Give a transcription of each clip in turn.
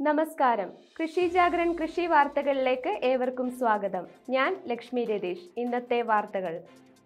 നമസ്കാരം കൃഷി ജാഗരൺ കൃഷി വാർത്തകളിലേക്ക് ഏവർക്കും സ്വാഗതം ഞാൻ ലക്ഷ്മി രതീഷ് ഇന്നത്തെ വാർത്തകൾ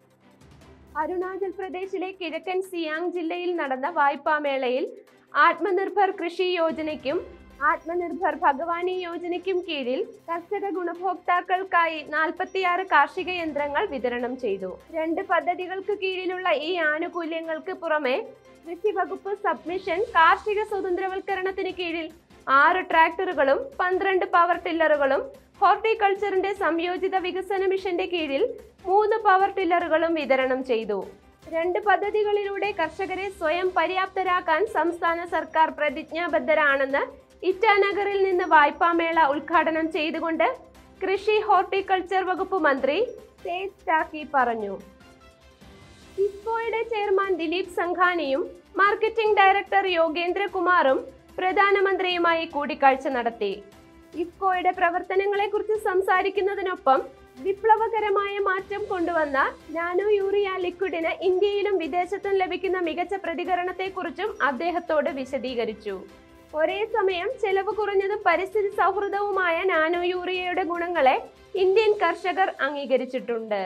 അരുണാചൽ പ്രദേശിലെ കിഴക്കൻ സിയാങ് ജില്ലയിൽ നടന്ന വായ്പാമേളയിൽ ആത്മനിർഭർ കൃഷി യോജനയ്ക്കും ആത്മനിർഭർ ഭഗവാനി യോജനയ്ക്കും കീഴിൽ കർഷക ഗുണഭോക്താക്കൾക്കായി നാൽപ്പത്തിയാറ് കാർഷിക യന്ത്രങ്ങൾ വിതരണം ചെയ്തു രണ്ട് പദ്ധതികൾക്ക് കീഴിലുള്ള ഈ ആനുകൂല്യങ്ങൾക്ക് പുറമെ കൃഷി വകുപ്പ് സബ്മിഷൻ കാർഷിക സ്വതന്ത്രവൽക്കരണത്തിന് കീഴിൽ ആറ് ട്രാക്ടറുകളും പന്ത്രണ്ട് പവർ ടില്ലറുകളും ഹോർട്ടിക്കൾച്ചറിന്റെ സംയോജിത വികസന മിഷന്റെ കീഴിൽ മൂന്ന് പവർ ടില്ലറുകളും വിതരണം ചെയ്തു രണ്ട് പദ്ധതികളിലൂടെ കർഷകരെ സ്വയം പര്യാപ്തരാക്കാൻ സംസ്ഥാന സർക്കാർ പ്രതിജ്ഞാബദ്ധരാണെന്ന് ഇറ്റാനഗറിൽ നിന്ന് വായ്പാമേള ഉദ്ഘാടനം ചെയ്തുകൊണ്ട് കൃഷി ഹോർട്ടിക്കൾച്ചർ വകുപ്പ് മന്ത്രി തേജ് ടാക്കി പറഞ്ഞു ഇഫ്കോയുടെ ചെയർമാൻ ദിലീപ് സംഘാനിയും മാർക്കറ്റിംഗ് ഡയറക്ടർ യോഗേന്ദ്രകുമാറും പ്രധാനമന്ത്രിയുമായി കൂടിക്കാഴ്ച നടത്തി ഇഫ്കോയുടെ പ്രവർത്തനങ്ങളെക്കുറിച്ച് സംസാരിക്കുന്നതിനൊപ്പം വിപ്ലവകരമായ മാറ്റം കൊണ്ടുവന്ന നാനോ യൂറിയ ലിക്വിഡിന് ഇന്ത്യയിലും വിദേശത്തും ലഭിക്കുന്ന മികച്ച പ്രതികരണത്തെക്കുറിച്ചും അദ്ദേഹത്തോട് വിശദീകരിച്ചു ഒരേ സമയം ചെലവ് കുറഞ്ഞതും പരിസ്ഥിതി സൗഹൃദവുമായ നാനോ യൂറിയയുടെ ഗുണങ്ങളെ ഇന്ത്യൻ കർഷകർ അംഗീകരിച്ചിട്ടുണ്ട്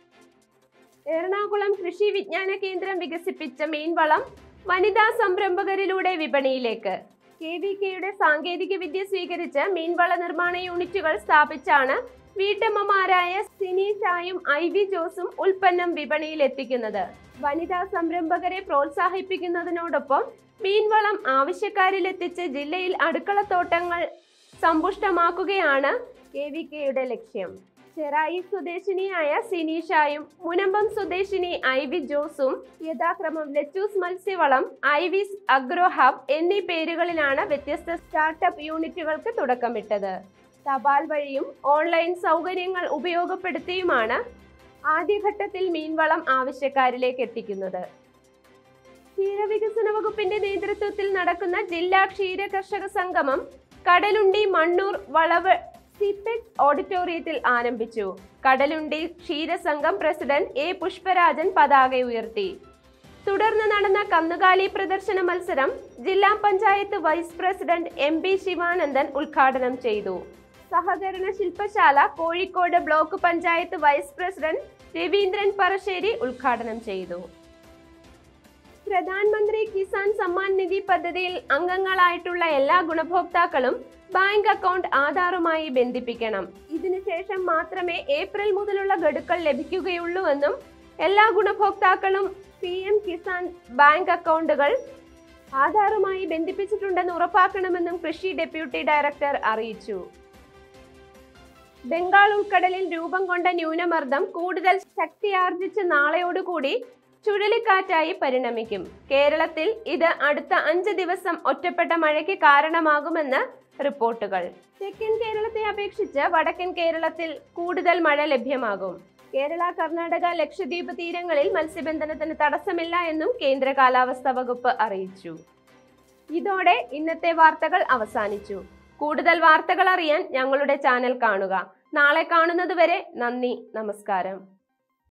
എറണാകുളം കൃഷി വിജ്ഞാന കേന്ദ്രം വികസിപ്പിച്ച മീൻവളം വനിതാ സംരംഭകരിലൂടെ വിപണിയിലേക്ക് കെ വി കെയുടെ സാങ്കേതിക വിദ്യ സ്വീകരിച്ച് മീൻവള നിർമ്മാണ യൂണിറ്റുകൾ സ്ഥാപിച്ചാണ് വീട്ടമ്മമാരായ സിനീഷായും ഐ വി ജോസും ഉൽപ്പന്നം വിപണിയിൽ എത്തിക്കുന്നത് വനിതാ സംരംഭകരെ പ്രോത്സാഹിപ്പിക്കുന്നതിനോടൊപ്പം മീൻവളം ആവശ്യക്കാരിലെത്തിച്ച് ജില്ലയിൽ അടുക്കളത്തോട്ടങ്ങൾ സമ്പുഷ്ടമാക്കുകയാണ് കെ വി കെയുടെ ലക്ഷ്യം ചെറായി സ്വദേശിനിയായ സിനീഷായും മുനമ്പം സ്വദേശിനി ഐവി ജോസും യഥാക്രമം ലെറ്റൂസ് മത്സ്യവളം ഐവിസ് അഗ്രോ ഹബ് എന്നീ പേരുകളിലാണ് വ്യത്യസ്ത സ്റ്റാർട്ടപ്പ് യൂണിറ്റുകൾക്ക് തുടക്കമിട്ടത് തപാൽ വഴിയും ഓൺലൈൻ സൗകര്യങ്ങൾ ഉപയോഗപ്പെടുത്തിയുമാണ് ആദ്യഘട്ടത്തിൽ മീൻവളം ആവശ്യക്കാരിലേക്ക് എത്തിക്കുന്നത് ക്ഷീരവികസന വകുപ്പിന്റെ നേതൃത്വത്തിൽ നടക്കുന്ന ജില്ലാ ക്ഷീര കർഷക സംഗമം കടലുണ്ടി മണ്ണൂർ വളവ് സിപെക്സ് ഓഡിറ്റോറിയത്തിൽ ആരംഭിച്ചു കടലുണ്ടി ക്ഷീരസംഘം പ്രസിഡന്റ് എ പുഷ്പരാജൻ പതാക ഉയർത്തി തുടർന്ന് നടന്ന കന്നുകാലി പ്രദർശന മത്സരം ജില്ലാ panchayat vice president M P Sivanandan ഉദ്ഘാടനം ചെയ്തു സഹകരണ ശില്പശാല Kozhikode block panchayat vice president Raveendran Parasseri ഉദ്ഘാടനം ചെയ്തു പ്രധാനമന്ത്രി കിസാൻ സമ്മാൻ നിധി പദ്ധതിയിൽ അംഗങ്ങളായിട്ടുള്ള എല്ലാ ഗുണഭോക്താക്കളും ബാങ്ക് അക്കൗണ്ട് ആധാറുമായി ബന്ധിപ്പിക്കണം ഇതിനുശേഷം മാത്രമേ ഏപ്രിൽ മുതലുള്ള ഗഡുക്കൾ ലഭിക്കുകയുള്ളൂവെന്നും എല്ലാ ഗുണഭോക്താക്കളും പി എം കിസാൻ ബാങ്ക് അക്കൗണ്ടുകൾ ആധാറുമായി ബന്ധിപ്പിച്ചിട്ടുണ്ടെന്ന് ഉറപ്പാക്കണമെന്നും കൃഷി ഡെപ്യൂട്ടി ഡയറക്ടർ അറിയിച്ചു ബംഗാൾ ഉൾക്കടലിൽ രൂപം കൊണ്ട ന്യൂനമർദ്ദം കൂടുതൽ ശക്തിയാർജിച്ച് നാളെയോടുകൂടി ചുഴലിക്കാറ്റായി പരിണമിക്കും കേരളത്തിൽ ഇത് അടുത്ത അഞ്ച് ദിവസം ഒറ്റപ്പെട്ട മഴയ്ക്ക് കാരണമാകുമെന്ന് റിപ്പോർട്ടുകൾ തെക്കൻ കേരളത്തെ അപേക്ഷിച്ച് വടക്കൻ കേരളത്തിൽ കൂടുതൽ മഴ ലഭ്യമാകും കേരള കർണാടക ലക്ഷദ്വീപ് തീരങ്ങളിൽ മത്സ്യബന്ധനത്തിന് തടസ്സമില്ല എന്നും കേന്ദ്ര കാലാവസ്ഥാ വകുപ്പ് അറിയിച്ചു ഇതോടെ ഇന്നത്തെ വാർത്തകൾ അവസാനിച്ചു കൂടുതൽ വാർത്തകൾ അറിയാൻ ഞങ്ങളുടെ ചാനൽ കാണുക നാളെ കാണുന്നതുവരെ നന്ദി നമസ്കാരം